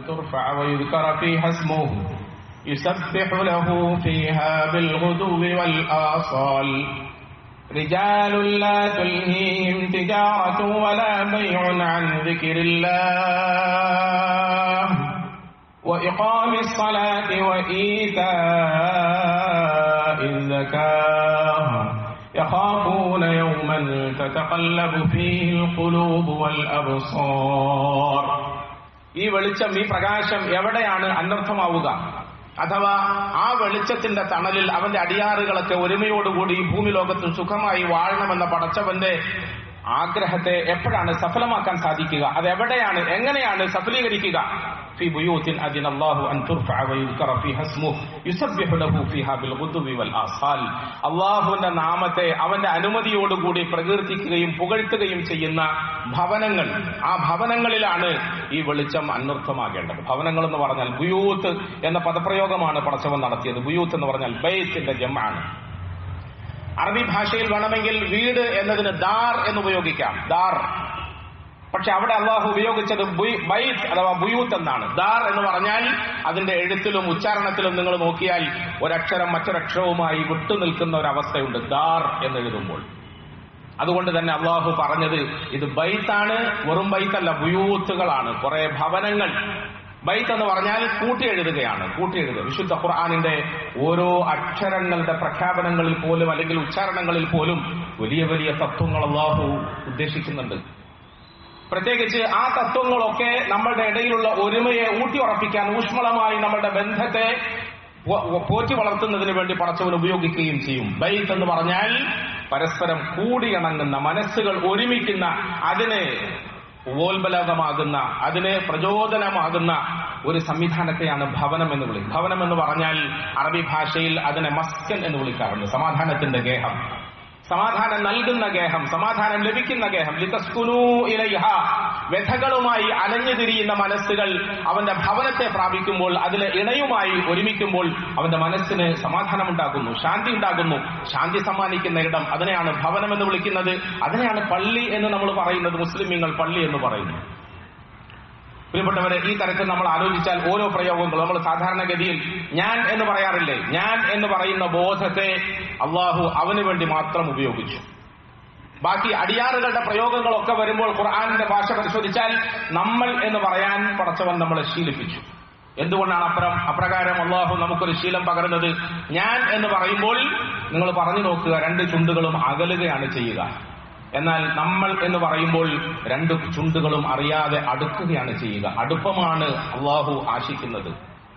ترفع ويذكر فيها اسمه يسبح له فيها بالغدو والآصال رجال لا تلهيهم تجارة ولا بيع عن ذكر الله وإقام الصلاة وإيتاء الزكاة يخافون يوما تتقلب فيه القلوب والأبصار ഈ വെളിച്ചം ഈ പ്രകാശം എവിടെയാണ് അനർത്ഥമാവുക അഥവാ ആ വെളിച്ചത്തിന്റെ തണലിൽ അവന്റെ അടിയാറുകളൊക്കെ ഒരുമയോടുകൂടി ഈ ഭൂമി ലോകത്ത് സുഖമായി വാഴണമെന്ന പടച്ചവന്റെ ആഗ്രഹത്തെ എപ്പോഴാണ് സഫലമാക്കാൻ സാധിക്കുക അത് എവിടെയാണ് എങ്ങനെയാണ് സഫലീകരിക്കുക في بيوت أذن الله أن ترفع ويذكر فيها اسمه يسبح له فيها بالغدو والآصال അള്ളാഹുവിന്റെ നാമത്തെ അവന്റെ അനുമതിയോടുകൂടി പ്രകീർത്തിക്കുകയും പുകഴ്ത്തുകയും ചെയ്യുന്ന ഭവനങ്ങൾ ആ ഭവനങ്ങളിലാണ് ഈ വെളിച്ചം അനർത്ഥമാകേണ്ടത് ഭവനങ്ങൾ എന്ന് പറഞ്ഞാൽ ബുയൂത്ത് എന്ന പദപ്രയോഗമാണ് പടച്ചവൻ നടത്തിയത് ബുയൂത്ത് എന്ന് പറഞ്ഞാൽ ബൈത്തിന്റെ ജമാണ് അറബി ഭാഷയിൽ വേണമെങ്കിൽ വീട് എന്നതിന് ദാർ എന്ന് ഉപയോഗിക്കാം ദാർ പക്ഷെ അവിടെ അള്ളാഹു ഉപയോഗിച്ചത് ബുയ്- ബൈത്ത് അഥവാ ബുയൂത്ത് എന്നാണ് ദാർ എന്ന് പറഞ്ഞാൽ അതിന്റെ എഴുത്തിലും ഉച്ചാരണത്തിലും നിങ്ങൾ നോക്കിയാൽ ഒരക്ഷരം മറ്റൊരക്ഷരവുമായി വിട്ടുനിൽക്കുന്ന ഒരു അവസ്ഥയുണ്ട് ദാർ എന്ന് എഴുതുമ്പോൾ അതുകൊണ്ട് തന്നെ അള്ളാഹു പറഞ്ഞത് ഇത് ബൈത്താണ് വെറും ബൈത്തല്ല ബുയൂത്തുകളാണ് കുറെ ഭവനങ്ങൾ ബൈത്ത് എന്ന് പറഞ്ഞാൽ കൂട്ടിയെഴുതുകയാണ് കൂട്ടിയെഴുതുക വിശുദ്ധ ഖുർആാനിന്റെ ഓരോ അക്ഷരങ്ങളുടെ പ്രഖ്യാപനങ്ങളിൽ പോലും അല്ലെങ്കിൽ ഉച്ചാരണങ്ങളിൽ പോലും വലിയ വലിയ തത്വങ്ങൾ അള്ളാഹു ഉദ്ദേശിക്കുന്നുണ്ട് പ്രത്യേകിച്ച് ആ തത്വങ്ങളൊക്കെ നമ്മളുടെ ഇടയിലുള്ള ഒരുമയെ ഊട്ടിയുറപ്പിക്കാൻ ഊഷ്മളമായി നമ്മളുടെ ബന്ധത്തെ പോ- പോറ്റി വളർത്തുന്നതിന് വേണ്ടി പടച്ചവൻ ഉപയോഗിക്കുകയും ചെയ്യും ബൈത്ത് എന്ന് പറഞ്ഞാൽ പരസ്പരം കൂടിയിണങ്ങുന്ന മനസ്സുകൾ ഒരുമിക്കുന്ന അതിന് ഉപോത്ബലകമാകുന്ന അതിന് പ്രചോദനമാകുന്ന ഒരു സംവിധാനത്തെയാണ് ഭവനം എന്ന് വിളിക്കുന്നത് ഭവനം എന്ന് പറഞ്ഞാൽ അറബി ഭാഷയിൽ അതിനെ മസ്കൻ എന്ന് വിളിക്കാറുണ്ട് സമാധാനത്തിന്റെ ഗേഹം സമാധാനം നൽകുന്ന ഗേഹം സമാധാനം ലഭിക്കുന്ന ഗേഹം ലിതസ്കുനൂ ഇലൈഹ വ്യഥകളുമായി അലഞ്ഞു തിരിയുന്ന മനസ്സുകൾ അവന്റെ ഭവനത്തെ പ്രാപിക്കുമ്പോൾ അതിലെ ഇണയുമായി ഒരുമിക്കുമ്പോൾ അവന്റെ മനസ്സിന് സമാധാനമുണ്ടാകുന്നു ശാന്തി ഉണ്ടാകുന്നു ശാന്തി സമ്മാനിക്കുന്ന ഇടം അതിനെയാണ് ഭവനം എന്ന് വിളിക്കുന്നത് അതിനെയാണ് പള്ളി എന്ന് നമ്മൾ പറയുന്നത് മുസ്ലിമീങ്ങൾ പള്ളി എന്ന് പറയുന്നു പ്രിയപ്പെട്ടവരെ ഈ തരത്തിൽ നമ്മൾ ആലോചിച്ചാൽ ഓരോ പ്രയോഗങ്ങളും നമ്മൾ സാധാരണഗതിയിൽ ഞാൻ എന്ന് പറയാറില്ലേ ഞാൻ എന്ന് പറയുന്ന ബോധത്തെ അള്ളാഹു അവന് വേണ്ടി മാത്രം ഉപയോഗിച്ചു ബാക്കി അടിയാറുകളുടെ പ്രയോഗങ്ങളൊക്കെ വരുമ്പോൾ ഖുർആാനിന്റെ ഭാഷ പരിശോധിച്ചാൽ നമ്മൾ എന്ന് പറയാൻ പടച്ചവൻ നമ്മളെ ശീലിപ്പിച്ചു എന്തുകൊണ്ടാണ് അപ്പുറം അപ്രകാരം അള്ളാഹു നമുക്കൊരു ശീലം പകരുന്നത് ഞാൻ എന്ന് പറയുമ്പോൾ നിങ്ങൾ പറഞ്ഞു നോക്കുക രണ്ട് ചുണ്ടുകളും അകലുകയാണ് ചെയ്യുക എന്നാൽ നമ്മൾ എന്ന് പറയുമ്പോൾ രണ്ട് ചുണ്ടുകളും അറിയാതെ അടുക്കുകയാണ് ചെയ്യുക അടുപ്പമാണ് അള്ളാഹു ആശിക്കുന്നത്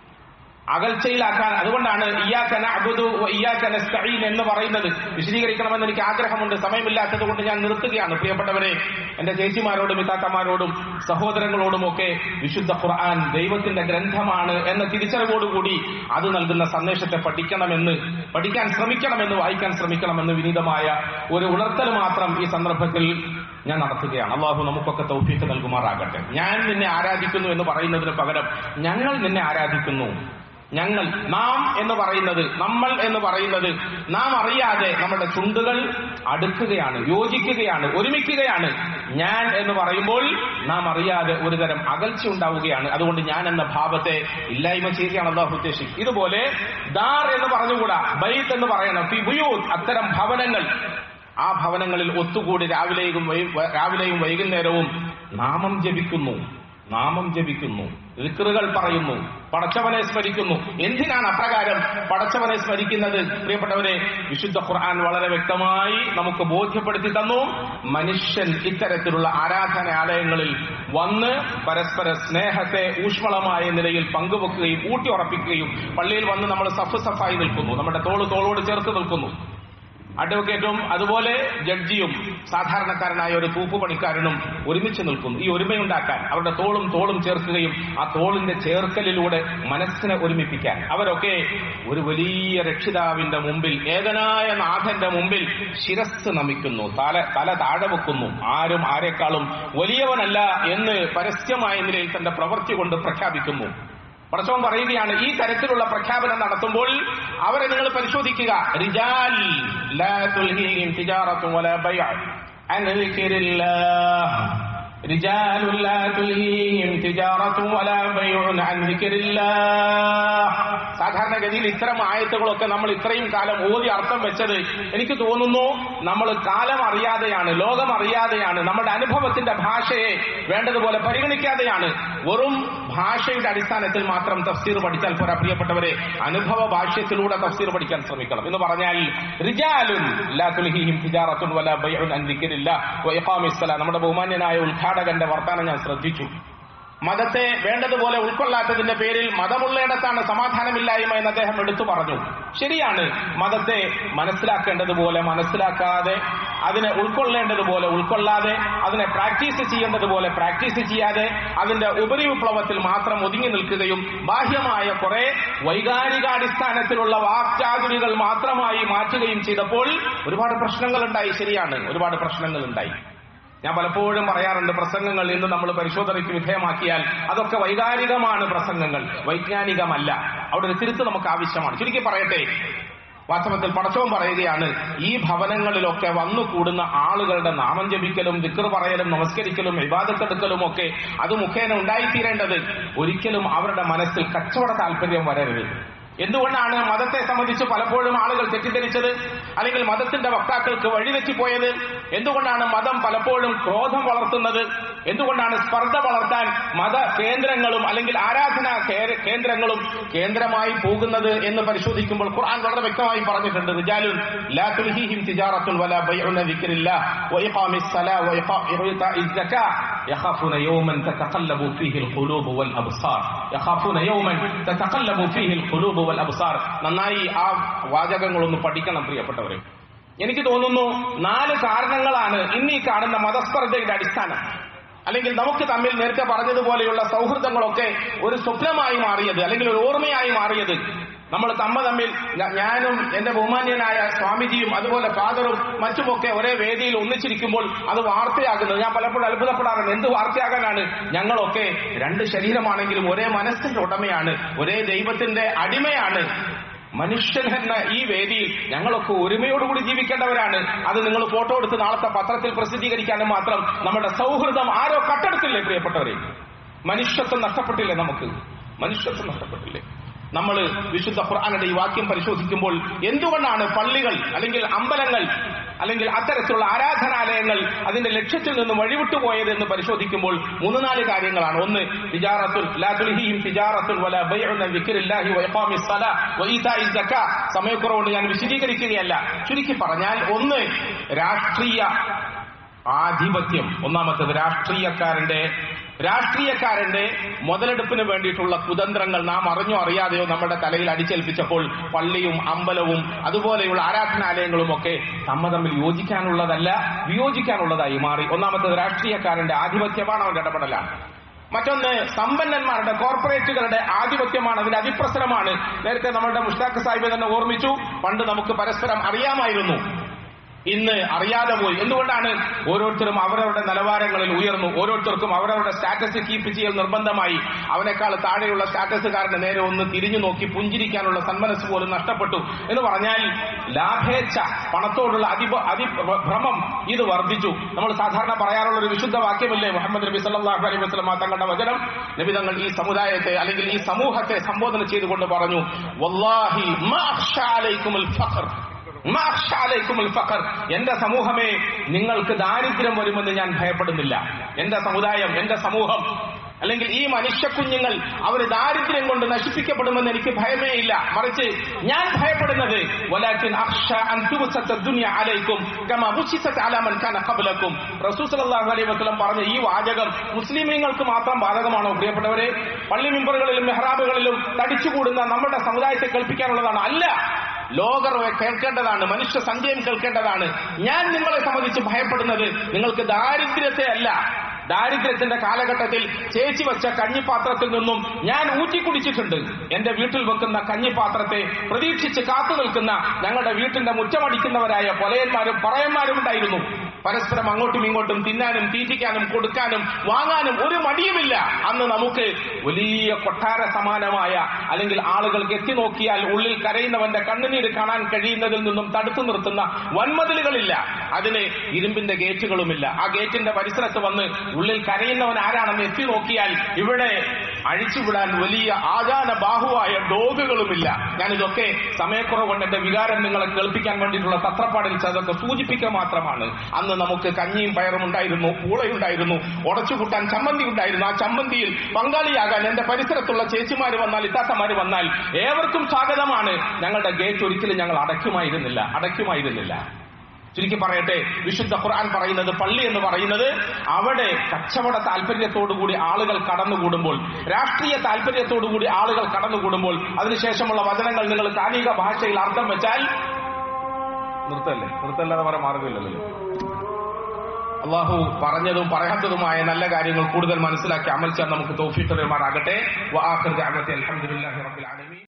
അകൽച്ചയിലാക്കാൻ അതുകൊണ്ടാണ് ഇയ്യാക്കന അബുദു ഇയ്യാക്കന നസ്തഈൻ എന്ന് പറയുന്നത് വിശദീകരിക്കണമെന്ന് എനിക്ക് ആഗ്രഹമുണ്ട് സമയമില്ലാത്തത് കൊണ്ട് ഞാൻ നിർത്തുകയാണ് പ്രിയപ്പെട്ടവരെ എന്റെ ചേച്ചിമാരോടും ഇത്താത്തമാരോടും സഹോദരങ്ങളോടുമൊക്കെ വിശുദ്ധ ഖുർആൻ ദൈവത്തിന്റെ ഗ്രന്ഥമാണ് എന്ന തിരിച്ചറിവോടുകൂടി അത് നൽകുന്ന സന്ദേശത്തെ പഠിക്കണമെന്ന് പഠിക്കാൻ ശ്രമിക്കണമെന്ന് വായിക്കാൻ ശ്രമിക്കണമെന്ന് വിനീതമായ ഒരു ഉണർത്തൽ മാത്രം ഈ സന്ദർഭത്തിൽ ഞാൻ നടത്തുകയാണ് അള്ളാഹു നമുക്കൊക്കെ തൗഫീക്ക് നൽകുമാറാകട്ടെ ഞാൻ നിന്നെ ആരാധിക്കുന്നു എന്ന് പറയുന്നതിന് പകരം ഞങ്ങൾ നിന്നെ ആരാധിക്കുന്നു ഞങ്ങൾ നാം എന്ന് പറയുന്നത് നമ്മൾ എന്ന് പറയുന്നത് നാം അറിയാതെ നമ്മുടെ ചുണ്ടുകൾ അടുക്കുകയാണ് യോജിക്കുകയാണ് ഒരുമിക്കുകയാണ് ഞാൻ എന്ന് പറയുമ്പോൾ നാം അറിയാതെ ഒരുതരം അകൽച്ച ഉണ്ടാവുകയാണ് അതുകൊണ്ട് ഞാൻ എന്ന ഭാവത്തെ ഇല്ലായ്മ ചെയ്യുകയാണ് അള്ളാഹു ഉദ്ദേശിക്കും ഇതുപോലെ ദാർ എന്ന് പറഞ്ഞുകൂടാ ബൈത്ത് എന്ന് പറയണം ഫി ബുയൂത്ത് അത്തരം ഭവനങ്ങൾ ആ ഭവനങ്ങളിൽ ഒത്തുകൂടി രാവിലെയും വൈ- രാവിലെയും വൈകുന്നേരവും നാമം ജപിക്കുന്നു നാമം ജപിക്കുന്നു ഋക്കറുകൾ പറയുന്നു പടച്ചവനെ സ്മരിക്കുന്നു എന്തിനാണ് അപ്രകാരം പടച്ചവനെ സ്മരിക്കുന്നത് പ്രിയപ്പെട്ടവരെ വിശുദ്ധ ഖുർആൻ വളരെ വ്യക്തമായി നമുക്ക് ബോധ്യപ്പെടുത്തി തന്നു മനുഷ്യൻ ഇത്തരത്തിലുള്ള ആരാധനാലയങ്ങളിൽ വന്ന് പരസ്പര സ്നേഹത്തെ ഊഷ്മളമായ നിലയിൽ പങ്കുവെക്കുകയും ഊട്ടിയുറപ്പിക്കുകയും പള്ളിയിൽ വന്ന് നമ്മൾ സഫ് സഫായി നിൽക്കുന്നു നമ്മുടെ തോള് തോളോട് ചേർത്ത് നിൽക്കുന്നു അഡ്വക്കേറ്റും അതുപോലെ ജഡ്ജിയും സാധാരണക്കാരനായ ഒരു തൂപ്പ് പണിക്കാരനും ഒരുമിച്ച് നിൽക്കുന്നു ഈ ഒരുമയുണ്ടാക്കാൻ അവരുടെ തോളും തോളും ചേർക്കുകയും ആ തോളിന്റെ ചേർക്കലിലൂടെ മനസ്സിനെ ഒരുമിപ്പിക്കാൻ അവരൊക്കെ ഒരു വലിയ രക്ഷിതാവിന്റെ മുമ്പിൽ ഏകനായ നാഥന്റെ മുമ്പിൽ ശിരസ് നമിക്കുന്നു തല തല താഴെ വെക്കുന്നു ആരും ആരെക്കാളും വലിയവനല്ല എന്ന് പരസ്യമായ നിലയിൽ തന്റെ പ്രവൃത്തി കൊണ്ട് പ്രഖ്യാപിക്കുന്നു പടച്ചവൻ പറയുകയാണ് ഈ തരത്തിലുള്ള പ്രഖ്യാപനം നടത്തുമ്പോൾ അവരെ നിങ്ങൾ പരിശോധിക്കുക റിജാൽ ലാ തുൽഹീഹിം തിജാറത്തും വലാ ബൈഅ അൻ ദിക്രില്ലാഹ് رجال لا تلهيهم تجارة ولا بيع عن ذكر الله സാധാരണഗതിയിൽ ഇത്തരം ആയത്തുകളൊക്കെ നമ്മൾ ഇത്രയും കാലം ഓതി അർത്ഥം വെച്ചത് എനിക്ക് തോന്നുന്നു നമ്മൾ കാലം അറിയാതെയാണ് ലോകം അറിയാതെയാണ് നമ്മുടെ അനുഭവത്തിന്റെ ഭാഷയെ വേണ്ടതുപോലെ പരിഗണിക്കാതെയാണ് വെറും ഭാഷയുടെ അടിസ്ഥാനത്തിൽ മാത്രം തഫ്സീർ പഠിച്ചാൽ പോരാ പ്രിയപ്പെട്ടവരെ അനുഭവ ഭാഷ്യത്തിലൂടെ തഫ്സീർ പഠിക്കാൻ ശ്രമിക്കണം എന്ന് പറഞ്ഞാൽ റിജാലുൻ ലാ തുൽഹിഹിം തിജാറത്തുൻ വലാ ബൈഉൻ അൻ ദിക്രില്ലാ വ ഇഖാമിസ് സലാ നമ്മുടെ ബഹുമാന്യനായ ഉദ്ഘാടകന്റെ വർത്തമാനം ഞാൻ ശ്രദ്ധിച്ചു മതത്തെ വേണ്ടതുപോലെ ഉൾക്കൊള്ളാത്തതിന്റെ പേരിൽ മതമുള്ളയിടത്താണ് സമാധാനമില്ലായ്മ എന്ന് അദ്ദേഹം എടുത്തു പറഞ്ഞു ശരിയാണ് മതത്തെ മനസ്സിലാക്കേണ്ടതുപോലെ മനസ്സിലാക്കാതെ അതിനെ ഉൾക്കൊള്ളേണ്ടതുപോലെ ഉൾക്കൊള്ളാതെ അതിനെ പ്രാക്ടീസ് ചെയ്യേണ്ടതുപോലെ പ്രാക്ടീസ് ചെയ്യാതെ അതിന്റെ ഉപരിവിപ്ലവത്തിൽ മാത്രം ഒതുങ്ങി നിൽക്കുകയും ബാഹ്യമായ കുറെ വൈകാരികാടിസ്ഥാനത്തിലുള്ള വാക്ചാതുരികൾ മാത്രമായി മാറ്റുകയും ചെയ്തപ്പോൾ ഒരുപാട് പ്രശ്നങ്ങൾ ഉണ്ടായി ശരിയാണ് ഒരുപാട് പ്രശ്നങ്ങൾ ഉണ്ടായി ഞാൻ പലപ്പോഴും പറയാറുണ്ട് പ്രസംഗങ്ങൾ ഇന്ന് നമ്മൾ പരിശോധനയ്ക്ക് വിധേയമാക്കിയാൽ അതൊക്കെ വൈകാരികമാണ് പ്രസംഗങ്ങൾ വൈജ്ഞാനികമല്ല അവിടെ ഒരു തിരുത്ത് നമുക്ക് ആവശ്യമാണ് ചുരുക്കി പറയട്ടെ വാസ്തവത്തിൽ പടച്ചവും പറയുകയാണ് ഈ ഭവനങ്ങളിലൊക്കെ വന്നു കൂടുന്ന ആളുകളുടെ നാമം ജപിക്കലും ദിക്കർ പറയലും നമസ്കരിക്കലും വിവാദത്തെടുക്കലും ഒക്കെ അത് മുഖേന ഉണ്ടായിത്തീരേണ്ടത് ഒരിക്കലും അവരുടെ മനസ്സിൽ കച്ചവട താല്പര്യം വരരുത് എന്തുകൊണ്ടാണ് മതത്തെ സംബന്ധിച്ച് പലപ്പോഴും ആളുകൾ തെറ്റിദ്ധരിച്ചത് അല്ലെങ്കിൽ മതത്തിന്റെ വക്താക്കൾക്ക് വഴിതെറ്റിപ്പോയത് എന്തുകൊണ്ടാണ് മതം പലപ്പോഴും ക്രോധം വളർത്തുന്നത് എന്തുകൊണ്ടാണ് സ്പർദ്ധ വളർത്താൻ മത കേന്ദ്രങ്ങളും അല്ലെങ്കിൽ ആരാധനാ കേ- കേന്ദ്രങ്ങളും കേന്ദ്രമായി പോകുന്നത് എന്ന് പരിശോധിക്കുമ്പോൾ ഖുർആൻ വളരെ വ്യക്തമായി പറഞ്ഞിട്ടുണ്ട് റിജാലുൻ ലാ തുൽഹീഹിം തിജാറത്തുൻ വലാ ബൈഉൻ ദിക്രില്ലാ വഇഖാമിസ് സലാ വഇഇതാഇസ് സക്കാ يخافون يوما تتقلب فيه القلوب والابصار يخافون يوما تتقلب فيه القلوب والابصار നന്നായി ആ വാചകങ്ങളൊന്ന് പഠിക്കണം പ്രിയപ്പെട്ടവരെ എനിക്ക് തോന്നുന്നു നാല് കാരണങ്ങളാണ് ഇന്ന് ഈ കാണുന്ന മതസ്പർദ്ധയുടെ അടിസ്ഥാനം അല്ലെങ്കിൽ നമുക്ക് തമ്മിൽ നേരത്തെ പറഞ്ഞതുപോലെയുള്ള സൗഹൃദങ്ങളൊക്കെ ഒരു സ്വപ്നമായി മാറിയത് അല്ലെങ്കിൽ ഒരു ഓർമ്മയായി മാറിയത് നമ്മൾ തമ്മ തമ്മിൽ ഞ- ഞാനും എന്റെ ബഹുമാന്യനായ സ്വാമിജിയും അതുപോലെ ഫാദറും മറ്റുമൊക്കെ ഒരേ വേദിയിൽ ഒന്നിച്ചിരിക്കുമ്പോൾ അത് വാർത്തയാകുന്നത് ഞാൻ പലപ്പോഴും അത്ഭുതപ്പെടാറുണ്ട് എന്ത് വാർത്തയാകാനാണ് ഞങ്ങളൊക്കെ രണ്ട് ശരീരമാണെങ്കിലും ഒരേ മനസ്സിന്റെ ഉടമയാണ് ഒരേ ദൈവത്തിന്റെ അടിമയാണ് മനുഷ്യൻ എന്ന ഈ വേദിയിൽ ഞങ്ങളൊക്കെ ഒരുമയോടുകൂടി ജീവിക്കേണ്ടവരാണ് അത് നിങ്ങൾ ഫോട്ടോ എടുത്ത് നാളത്തെ പത്രത്തിൽ പ്രസിദ്ധീകരിക്കാനും മാത്രം നമ്മുടെ സൗഹൃദം ആരോ കട്ടെടുത്തില്ലേ പ്രിയപ്പെട്ടവരെ മനുഷ്യത്വം നഷ്ടപ്പെട്ടില്ലേ നമുക്ക് മനുഷ്യത്വം നഷ്ടപ്പെട്ടില്ലേ നമ്മൾ വിശുദ്ധ ഖുർആാനുടെ ഈ വാക്യം പരിശോധിക്കുമ്പോൾ എന്തുകൊണ്ടാണ് പള്ളികൾ അല്ലെങ്കിൽ അമ്പലങ്ങൾ അല്ലെങ്കിൽ അത്തരത്തിലുള്ള ആരാധനാലയങ്ങൾ അതിന്റെ ലക്ഷ്യത്തിൽ നിന്ന് വഴിവിട്ടു പോയത് എന്ന് പരിശോധിക്കുമ്പോൾ മൂന്ന് നാല് കാര്യങ്ങളാണ് ഒന്ന് തിജാറത്തുൽ ലാ തുൽഹിഹിം തിജാറത്തുൽ വലാ ബൈഉൻ അൻ ദിക്രില്ലാഹി വ ഇഖാമിസ് സലാ വ ഈതാഇസ് സക്കാ സമയക്കുറവുകൊണ്ട് ഞാൻ വിശദീകരിക്കുകയല്ല ചുരുക്കി പറഞ്ഞാൽ ഒന്ന് രാഷ്ട്രീയ ആധിപത്യം ഒന്നാമത്തത് രാഷ്ട്രീയക്കാരന്റെ രാഷ്ട്രീയക്കാരന്റെ മുതലെടുപ്പിന് വേണ്ടിയിട്ടുള്ള കുതന്ത്രങ്ങൾ നാം അറിഞ്ഞോ അറിയാതെയോ നമ്മുടെ തലയിൽ അടിച്ചേൽപ്പിച്ചപ്പോൾ പള്ളിയും അമ്പലവും അതുപോലെയുള്ള ആരാധനാലയങ്ങളും ഒക്കെ തമ്മ തമ്മിൽ യോജിക്കാനുള്ളതല്ല വിയോജിക്കാനുള്ളതായി മാറി ഒന്നാമത്തത് രാഷ്ട്രീയക്കാരന്റെ ആധിപത്യമാണ് അവന്റെ ഇടപെടലാണ് മറ്റൊന്ന് സമ്പന്നന്മാരുടെ കോർപ്പറേറ്റുകളുടെ ആധിപത്യമാണ് അതിന്റെ അതിപ്രസരമാണ് നേരത്തെ നമ്മളുടെ മുഷ്താഖ് സാഹിബ് തന്നെ ഓർമ്മിച്ചു പണ്ട് നമുക്ക് പരസ്പരം അറിയാമായിരുന്നു ഇന്ന് അറിയാതെ പോയി എന്തുകൊണ്ടാണ് ഓരോരുത്തരും അവരവരുടെ നിലവാരങ്ങളിൽ ഉയർന്നു ഓരോരുത്തർക്കും അവരവരുടെ സ്റ്റാറ്റസ് കീപ്പ് ചെയ്യൽ നിർബന്ധമായി അവനേക്കാൾ താഴെയുള്ള സ്റ്റാറ്റസുകാരന് നേരെ ഒന്ന് തിരിഞ്ഞു നോക്കി പുഞ്ചിരിക്കാനുള്ള സന്മനസ് പോലും നഷ്ടപ്പെട്ടു എന്ന് പറഞ്ഞാൽ ലാഭേച്ഛ പണത്തോടുള്ള അതിഭ അതിഭ്രമം ഇത് വർദ്ധിച്ചു നമ്മൾ സാധാരണ പറയാറുള്ള ഒരു വിശുദ്ധ വാക്യമല്ലേ മുഹമ്മദ് നബി സല്ലല്ലാഹു അലൈഹി വസല്ലം തങ്ങളുടെ വചനം നബി തങ്ങൾ ഈ സമുദായത്തെ അല്ലെങ്കിൽ ഈ സമൂഹത്തെ സംബോധന ചെയ്തുകൊണ്ട് പറഞ്ഞു വല്ലാഹി മാ അഖ്ഷാ അലൈക്കുമുൽ ഫഖർ മാ അഖ്ഷാ അലൈക്കുമുൽ ഫഖർ എന്റെ സമൂഹമേ നിങ്ങൾക്ക് ദാരിദ്ര്യം വരുമെന്ന് ഞാൻ ഭയപ്പെടുന്നില്ല എന്റെ സമുദായം എന്റെ സമൂഹം അല്ലെങ്കിൽ ഈ മനുഷ്യ കുഞ്ഞുങ്ങൾ അവർ ദാരിദ്ര്യം കൊണ്ട് നശിപ്പിക്കപ്പെടുമെന്ന് എനിക്ക് ഭയമേ ഇല്ല മറിച്ച് ഞാൻ ഭയപ്പെടുന്നത് വലാക്കിൻ അഖ്ഷ അൻ തുബ്സത്ത ദുനിയ അലൈക്കും കമാ ബുസിസത് അലാ മൻ കാന ഖബ്ലക്കും റസൂൽ സല്ലല്ലാഹു അലൈഹി വസല്ലം പറഞ്ഞ ഈ വാചകം മുസ്ലിമീങ്ങൾക്ക് മാത്രം ബാധകമാണോ പ്രിയപ്പെട്ടവരെ പള്ളി മിമ്പറുകളിലും മെഹ്റാബുകളിലും തടിച്ചുകൂടുന്ന നമ്മുടെ സമുദായത്തെ കേൾപ്പിക്കാനുള്ളതാണ് അല്ല ലോകർ കേൾക്കേണ്ടതാണ് മനുഷ്യ സന്ധ്യം കേൾക്കേണ്ടതാണ് ഞാൻ നിങ്ങളെ സംബന്ധിച്ച് ഭയപ്പെടുന്നത് നിങ്ങൾക്ക് ദാരിദ്ര്യത്തെ അല്ല ദാരിദ്ര്യത്തിന്റെ കാലഘട്ടത്തിൽ ചേച്ചി വെച്ച കഞ്ഞിപ്പാത്രത്തിൽ നിന്നും ഞാൻ ഊറ്റിക്കുടിച്ചിട്ടുണ്ട് എന്റെ വീട്ടിൽ വെക്കുന്ന കഞ്ഞിപ്പാത്രത്തെ പ്രതീക്ഷിച്ച് കാത്തു നിൽക്കുന്ന ഞങ്ങളുടെ വീട്ടിന്റെ മുറ്റമടിക്കുന്നവരായ പൊലയന്മാരും പറയന്മാരും ഉണ്ടായിരുന്നു പരസ്പരം അങ്ങോട്ടും ഇങ്ങോട്ടും തിന്നാനും തീറ്റിക്കാനും കൊടുക്കാനും വാങ്ങാനും ഒരു മടിയുമില്ല അന്ന് നമുക്ക് വലിയ കൊട്ടാര സമാനമായ അല്ലെങ്കിൽ ആളുകൾക്ക് എത്തി നോക്കിയാൽ ഉള്ളിൽ കരയുന്നവന്റെ കണ്ണുനീര് കാണാൻ കഴിയുന്നതിൽ നിന്നും തടുത്തു നിർത്തുന്ന വൻമതിലുകളില്ല അതിന് ഇരുമ്പിന്റെ ഗേറ്റുകളുമില്ല ആ ഗേറ്റിന്റെ പരിസരത്ത് വന്ന് ഉള്ളിൽ കരയുന്നവൻ ആരാണെന്ന് എത്തി നോക്കിയാൽ ഇവിടെ അഴിച്ചുവിടാൻ വലിയ ആചാന ബാഹുവായ ഡോഗുകളുമില്ല ഞാനിതൊക്കെ സമയക്കുറവ് കൊണ്ട് എന്റെ വികാരം നിങ്ങളെ കേൾപ്പിക്കാൻ വേണ്ടിയിട്ടുള്ള തത്രപ്പാടിൽ അതൊക്കെ സൂചിപ്പിക്കുക മാത്രമാണ് അന്ന് നമുക്ക് കഞ്ഞിയും പയറും ഉണ്ടായിരുന്നു പൂളയുണ്ടായിരുന്നു ഉടച്ചുകൂട്ടാൻ ചമ്മന്തി ഉണ്ടായിരുന്നു ആ ചമ്മന്തിയിൽ പങ്കാളിയാകാൻ എന്റെ പരിസരത്തുള്ള ചേച്ചിമാര് വന്നാൽ ഇത്താത്തമാര് വന്നാൽ ഏവർക്കും സ്വാഗതമാണ് ഞങ്ങളുടെ ഗേറ്റ് ഒരിക്കലും ഞങ്ങൾ അടയ്ക്കുമായിരുന്നില്ല അടയ്ക്കുമായിരുന്നില്ല ചുരുക്കി പറയട്ടെ വിശുദ്ധ ഖുർആൻ പറയുന്നത് പള്ളി എന്ന് പറയുന്നത് അവിടെ കച്ചവട താല്പര്യത്തോടുകൂടി ആളുകൾ കടന്നുകൂടുമ്പോൾ രാഷ്ട്രീയ താല്പര്യത്തോടുകൂടി ആളുകൾ കടന്നുകൂടുമ്പോൾ അതിനുശേഷമുള്ള വചനങ്ങൾ നിങ്ങൾ കാലിക ഭാഷയിൽ അർത്ഥം വെച്ചാൽ നിർത്തല്ലേ നിർത്തല്ലാതെ വേറെ മാർഗമില്ലല്ലോ അള്ളാഹു പറഞ്ഞതും പറയാത്തതുമായ നല്ല കാര്യങ്ങൾ കൂടുതൽ മനസ്സിലാക്കി അമൽ ചെയ്യാൻ നമുക്ക് തോഫിട്ടറുമാറാകട്ടെ അലഹമുല്ലാ